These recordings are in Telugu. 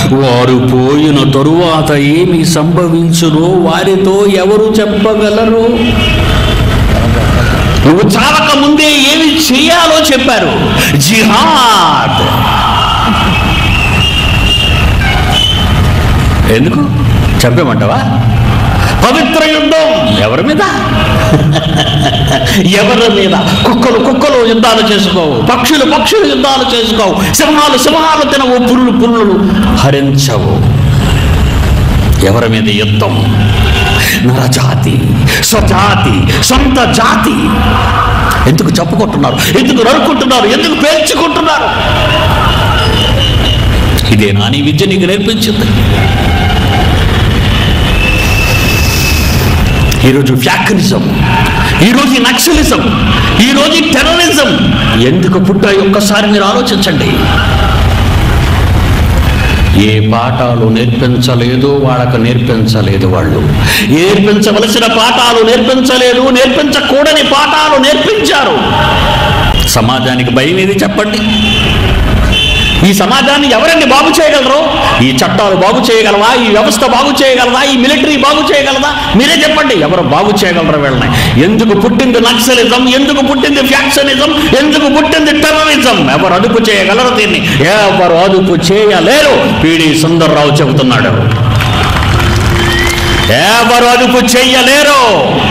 వారు పోయిన తరువాత ఏమి సంభవించునో వారితో ఎవరు చెప్పగలరు నువ్వు చావక ముందే ఏమి చేయాలో చెప్పారు జిహాద్ ఎందుకు చెప్పమంటావా పవిత్ర యుద్ధం ఎవరి మీద ఎవరి మీద కుక్కలు కుక్కలు యుద్ధాలు చేసుకోవు పక్షులు పక్షులు యుద్ధాలు చేసుకోవు సింహాలు సింహాలు తినవు పుల్లు పుల్లులు హరించవు ఎవరి మీద యుద్ధం నరజాతి స్వజాతి సొంత జాతి ఎందుకు చెప్పుకుంటున్నారు ఎందుకు నరుక్కుంటున్నారు ఎందుకు పేర్చుకుంటున్నారు ఇదే నాని విద్య నీకు నేర్పించింది ఈరోజు ఫ్యాక్టరిజం ఈరోజు నక్సలిజం ఈరోజు టెర్రరిజం ఎందుకు పుట్టాయి ఒక్కసారి మీరు ఆలోచించండి ఏ పాఠాలు నేర్పించలేదు వాళ్ళకు నేర్పించలేదు వాళ్ళు నేర్పించవలసిన పాఠాలు నేర్పించలేదు నేర్పించకూడని పాఠాలు నేర్పించారు సమాజానికి భయం ఏది చెప్పండి ఈ సమాజాన్ని ఎవరండి బాగు చేయగలరు ఈ చట్టాలు బాగు చేయగలవా ఈ వ్యవస్థ బాగు చేయగలదా ఈ మిలిటరీ బాగు చేయగలదా మీరే చెప్పండి ఎవరు బాగు చేయగలరు వీళ్ళని ఎందుకు పుట్టింది నక్సలిజం ఎందుకు పుట్టింది ఫ్యాక్షనిజం ఎందుకు పుట్టింది టెర్రరిజం ఎవరు అదుపు చేయగలరు దీన్ని ఎవరు అదుపు చేయలేరు పిడి సుందర్రావు చెబుతున్నాడు ఎవరు అదుపు చెయ్యలేరు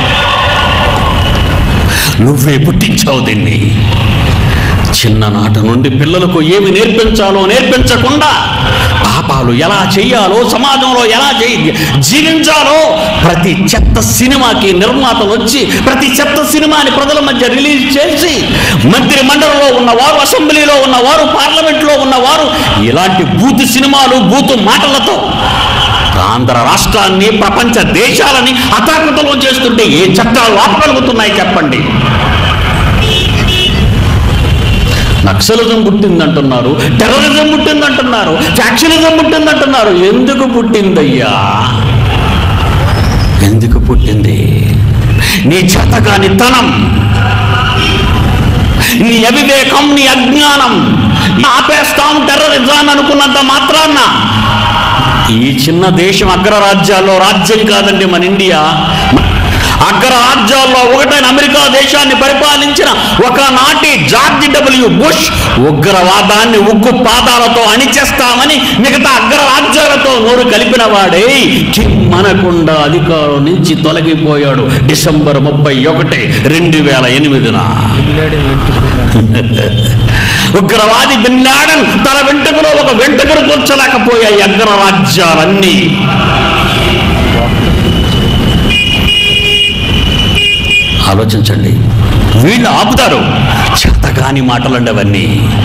నువ్వే పుట్టించావు దీన్ని చిన్ననాట నుండి పిల్లలకు ఏమి నేర్పించాలో నేర్పించకుండా పాపాలు ఎలా చేయాలో సమాజంలో ఎలా చేయ జీవించాలో ప్రతి చెత్త సినిమాకి నిర్మాతలు వచ్చి ప్రతి చెత్త సినిమాని ప్రజల మధ్య రిలీజ్ చేసి మంత్రి మండలిలో ఉన్నవారు అసెంబ్లీలో ఉన్నవారు పార్లమెంట్లో ఉన్నవారు ఇలాంటి బూతు సినిమాలు బూతు మాటలతో ఆంధ్ర రాష్ట్రాన్ని ప్రపంచ దేశాలని అతాకతలో చేస్తుంటే ఏ చట్టాలు ఆపగలుగుతున్నాయి చెప్పండి నక్సలిజం పుట్టిందంటున్నారు టెర్రరిజం పుట్టిందంటున్నారు ఫ్యాక్షనిజం పుట్టిందంటున్నారు ఎందుకు పుట్టిందయ్యా ఎందుకు పుట్టింది నీ చేతగాని తనం నీ అవివేకం నీ అజ్ఞానం ఆపేస్తాం టెర్రరిజాన్ని అనుకున్నంత మాత్రాన్న ఈ చిన్న దేశం అగ్రరాజ్యాల్లో రాజ్యం కాదండి మన ఇండియా అగ్రరాజ్యాల్లో ఒకటైన అమెరికా దేశాన్ని పరిపాలించిన ఒకనాటి జార్జ్ డబ్ల్యూ బుష్ ఉగ్రవాదాన్ని ఉగ్గు పాదాలతో అణిచేస్తామని మిగతా అగ్రరాజ్యాలతో నోరు కలిపిన వాడే మనకుండా అధికారం నుంచి తొలగిపోయాడు డిసెంబర్ ముప్పై ఒకటి రెండు వేల ఎనిమిదిన ఉగ్రవాది బిన్ లాడన్ తన వెంట్రుకలో ఒక వెంట్రుకను కూర్చోలేకపోయాయి అగ్రరాజ్యాలన్నీ ఆలోచించండి వీళ్ళు ఆపుతారు చెత్తగాని మాటలండి అవన్నీ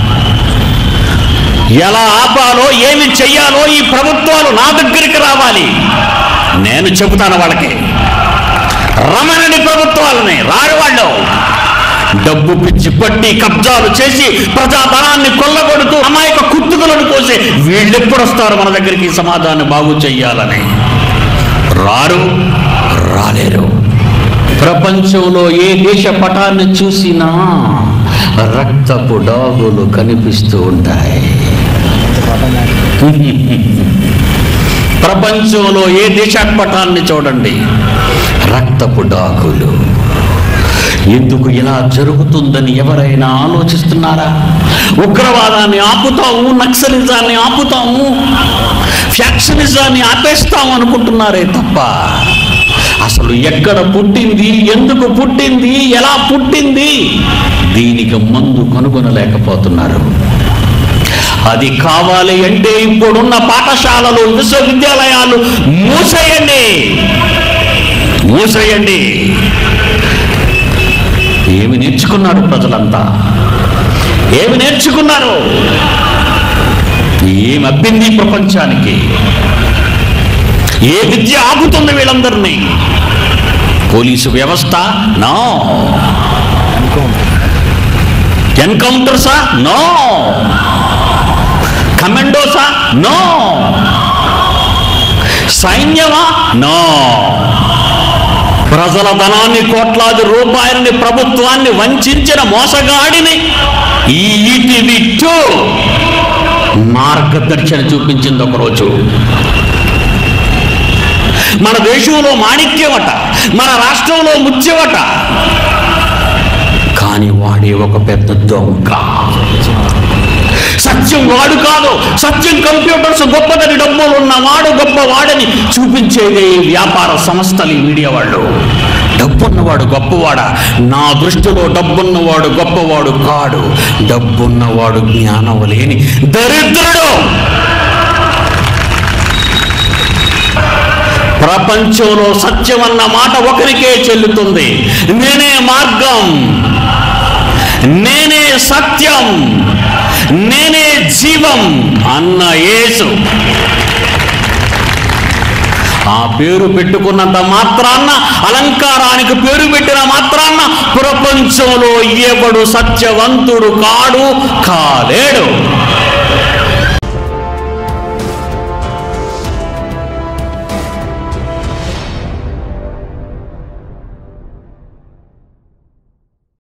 ఎలా ఆపాలో ఏమి చెయ్యాలో ఈ ప్రభుత్వాలు నా దగ్గరికి రావాలి నేను చెబుతాను వాళ్ళకి రమణని ప్రభుత్వాలని రారు వాళ్ళు డబ్బు పిచ్చి పట్టి కబ్జాలు చేసి ప్రజాధనాన్ని కొల్లగొడుతూ అమాయక కుత్తుకలను కోసి వీళ్ళెప్పుడు వస్తారు మన దగ్గరికి ఈ సమాజాన్ని బాగు చెయ్యాలని రారు రాలేరు ప్రపంచంలో ఏ దేశ పటాన్ని చూసినా రక్తపు డాగులు కనిపిస్తూ ఉంటాయి ప్రపంచంలో ఏ దేశ పటాన్ని చూడండి రక్తపు డాగులు ఎందుకు ఇలా జరుగుతుందని ఎవరైనా ఆలోచిస్తున్నారా ఉగ్రవాదాన్ని ఆపుతాము నక్సలిజాన్ని ఆపుతాము ఫ్యాక్షనిజాన్ని ఆపేస్తాము అనుకుంటున్నారే తప్ప అసలు ఎక్కడ పుట్టింది ఎందుకు పుట్టింది ఎలా పుట్టింది దీనికి మందు కనుగొనలేకపోతున్నారు అది కావాలి అంటే ఇప్పుడున్న పాఠశాలలు విశ్వవిద్యాలయాలు మూసేయండి మూసేయండి ఏమి నేర్చుకున్నారు ప్రజలంతా ఏమి నేర్చుకున్నారు ఏమి అబ్బింది ఈ ప్రపంచానికి ఏ విద్య ఆగుతుంది వీళ్ళందరినీ పోలీసు వ్యవస్థ నో ఎన్కౌంటర్సా నో కమాండోసా నో సైన్యమా నో ప్రజల ధనాన్ని కోట్లాది రూపాయలని ప్రభుత్వాన్ని వంచిన మోసగాడిని ఈ ఈటీవీ టూ మార్గదర్శన చూపించింది ఒకరోజు మన దేశంలో మాణిక్యమట మన రాష్ట్రంలో ముత్యమట కానీ వాడే ఒక పెద్ద దొంగ సత్యం వాడు కాదు సత్యం కంప్యూటర్స్ గొప్పదని డబ్బులు ఉన్నవాడు గొప్పవాడని చూపించేదే ఈ వ్యాపార సంస్థలు ఈ మీడియా వాళ్ళు డబ్బున్నవాడు గొప్పవాడా నా దృష్టిలో డబ్బున్నవాడు గొప్పవాడు కాడు డబ్బున్నవాడు జ్ఞానం లేని దరిద్రుడు ప్రపంచంలో సత్యం అన్న మాట ఒకరికే చెల్లుతుంది నేనే మార్గం నేనే సత్యం నేనే జీవం అన్న యేసు ఆ పేరు పెట్టుకున్నంత మాత్రాన్న అలంకారానికి పేరు పెట్టిన మాత్రాన్న ప్రపంచంలో ఎవడు సత్యవంతుడు కాడు కాలేడు